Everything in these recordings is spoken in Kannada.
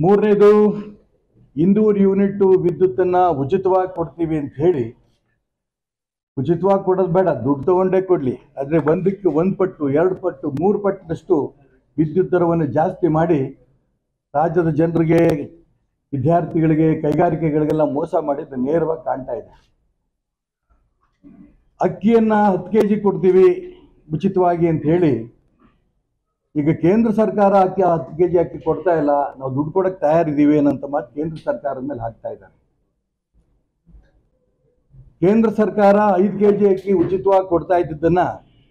ಮೂರನೇದು ಇಂದೂರು ಯೂನಿಟ್ ವಿದ್ಯುತ್ತನ್ನ ಉಚಿತವಾಗಿ ಕೊಡ್ತೀವಿ ಅಂತ ಹೇಳಿ ಉಚಿತವಾಗಿ ಕೊಡೋದು ಬೇಡ ದುಡ್ಡು ತಗೊಂಡೇ ಕೊಡ್ಲಿ ಆದ್ರೆ ಒಂದಕ್ಕೆ ಒಂದು ಪಟ್ಟು ಎರಡು ಪಟ್ಟು ಮೂರು ಪಟ್ಟಿನಷ್ಟು ವಿದ್ಯುತ್ ದರವನ್ನು ಜಾಸ್ತಿ ಮಾಡಿ ರಾಜ್ಯದ ಜನರಿಗೆ ವಿದ್ಯಾರ್ಥಿಗಳಿಗೆ ಕೈಗಾರಿಕೆಗಳಿಗೆಲ್ಲ ಮೋಸ ಮಾಡಿದ್ದು ನೇರವಾಗಿ ಕಾಣ್ತಾ ಇದೆ ಅಕ್ಕಿಯನ್ನ ಹತ್ತು ಕೆ ಜಿ ಕೊಡ್ತೀವಿ ಉಚಿತವಾಗಿ ಅಂತ ಹೇಳಿ ಈಗ ಕೇಂದ್ರ ಸರ್ಕಾರ ಅಕ್ಕಿ ಹತ್ತು ಕೆ ಜಿ ಅಕ್ಕಿ ಕೊಡ್ತಾ ಇಲ್ಲ ನಾವು ದುಡ್ಡು ಕೊಡಕ್ಕೆ ತಯಾರಿದ್ದೀವಿ ಏನಂತ ಮಾತು ಕೇಂದ್ರ ಸರ್ಕಾರದ ಮೇಲೆ ಹಾಕ್ತಾ ಇದ್ದಾರೆ ಕೇಂದ್ರ ಸರ್ಕಾರ ಐದು ಕೆ ಜಿ ಅಕ್ಕಿ ಉಚಿತವಾಗಿ ಕೊಡ್ತಾ ಇದ್ದಿದ್ದನ್ನ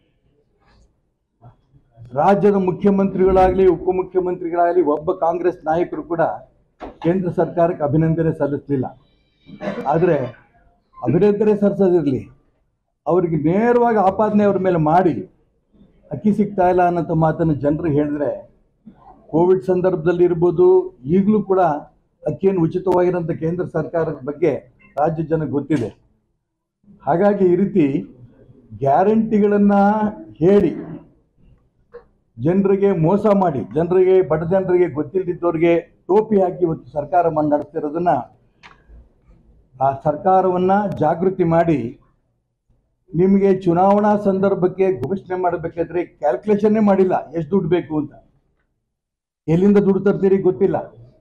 ರಾಜ್ಯದ ಮುಖ್ಯಮಂತ್ರಿಗಳಾಗಲಿ ಉಪಮುಖ್ಯಮಂತ್ರಿಗಳಾಗಲಿ ಒಬ್ಬ ಕಾಂಗ್ರೆಸ್ ನಾಯಕರು ಕೂಡ ಕೇಂದ್ರ ಸರ್ಕಾರಕ್ಕೆ ಅಭಿನಂದನೆ ಸಲ್ಲಿಸಲಿಲ್ಲ ಆದರೆ ಅಭಿನಂದನೆ ಸಲ್ಲಿಸೋದಿರಲಿ ಅವರಿಗೆ ನೇರವಾಗಿ ಆಪಾದನೆ ಅವ್ರ ಮೇಲೆ ಮಾಡಿ ಅಕ್ಕಿ ಸಿಗ್ತಾ ಇಲ್ಲ ಅನ್ನೋಂಥ ಮಾತನ್ನು ಜನರು ಹೇಳಿದ್ರೆ ಕೋವಿಡ್ ಸಂದರ್ಭದಲ್ಲಿ ಇರ್ಬೋದು ಈಗಲೂ ಕೂಡ ಅಕ್ಕಿಯನ್ನು ಉಚಿತವಾಗಿರೋಂಥ ಕೇಂದ್ರ ಸರ್ಕಾರದ ಬಗ್ಗೆ ರಾಜ್ಯ ಜನಕ್ಕೆ ಗೊತ್ತಿದೆ ಹಾಗಾಗಿ ಈ ರೀತಿ ಗ್ಯಾರಂಟಿಗಳನ್ನು ಹೇಳಿ ಜನರಿಗೆ ಮೋಸ ಮಾಡಿ ಜನರಿಗೆ ಬಡ ಜನರಿಗೆ ಗೊತ್ತಿಲ್ಲದಿದ್ದವ್ರಿಗೆ ಟೋಪಿ ಹಾಕಿ ಇವತ್ತು ಸರ್ಕಾರ ಮಾಡಿ ನಡೆಸ್ತಿರೋದನ್ನ ಆ ಸರ್ಕಾರವನ್ನ ಜಾಗೃತಿ ಮಾಡಿ ನಿಮಗೆ ಚುನಾವಣಾ ಸಂದರ್ಭಕ್ಕೆ ಘೋಷಣೆ ಮಾಡಬೇಕಾದ್ರೆ ಕ್ಯಾಲ್ಕುಲೇಷನ್ನೇ ಮಾಡಿಲ್ಲ ಎಷ್ಟು ದುಡ್ಡು ಬೇಕು ಅಂತ ಎಲ್ಲಿಂದ ದುಡ್ಡು ತರ್ತೀರಿ ಗೊತ್ತಿಲ್ಲ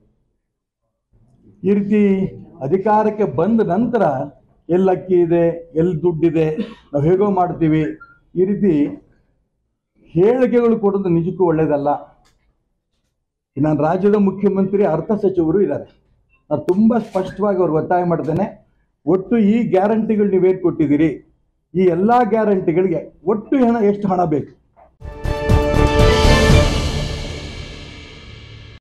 ಈ ರೀತಿ ಅಧಿಕಾರಕ್ಕೆ ಬಂದ ನಂತರ ಎಲ್ಲಿ ಅಕ್ಕಿ ಇದೆ ಎಲ್ಲಿ ದುಡ್ಡಿದೆ ನಾವು ಹೇಗೋ ಮಾಡ್ತೀವಿ ಈ ರೀತಿ ಹೇಳಿಕೆಗಳು ಕೊಡೋದು ನಿಜಕ್ಕೂ ಒಳ್ಳೇದಲ್ಲ ನಾನು ರಾಜ್ಯದ ಮುಖ್ಯಮಂತ್ರಿ ಅರ್ಥ ಸಚಿವರು ಇದ್ದಾರೆ ನಾನು ತುಂಬ ಸ್ಪಷ್ಟವಾಗಿ ಅವ್ರಿಗೆ ಒತ್ತಾಯ ಮಾಡ್ತೇನೆ ಒಟ್ಟು ಈ ಗ್ಯಾರಂಟಿಗಳು ನೀವೇನು ಕೊಟ್ಟಿದ್ದೀರಿ ಈ ಎಲ್ಲ ಗ್ಯಾರಂಟಿಗಳಿಗೆ ಒಟ್ಟು ಹಣ ಎಷ್ಟು ಹಣ ಬೇಕು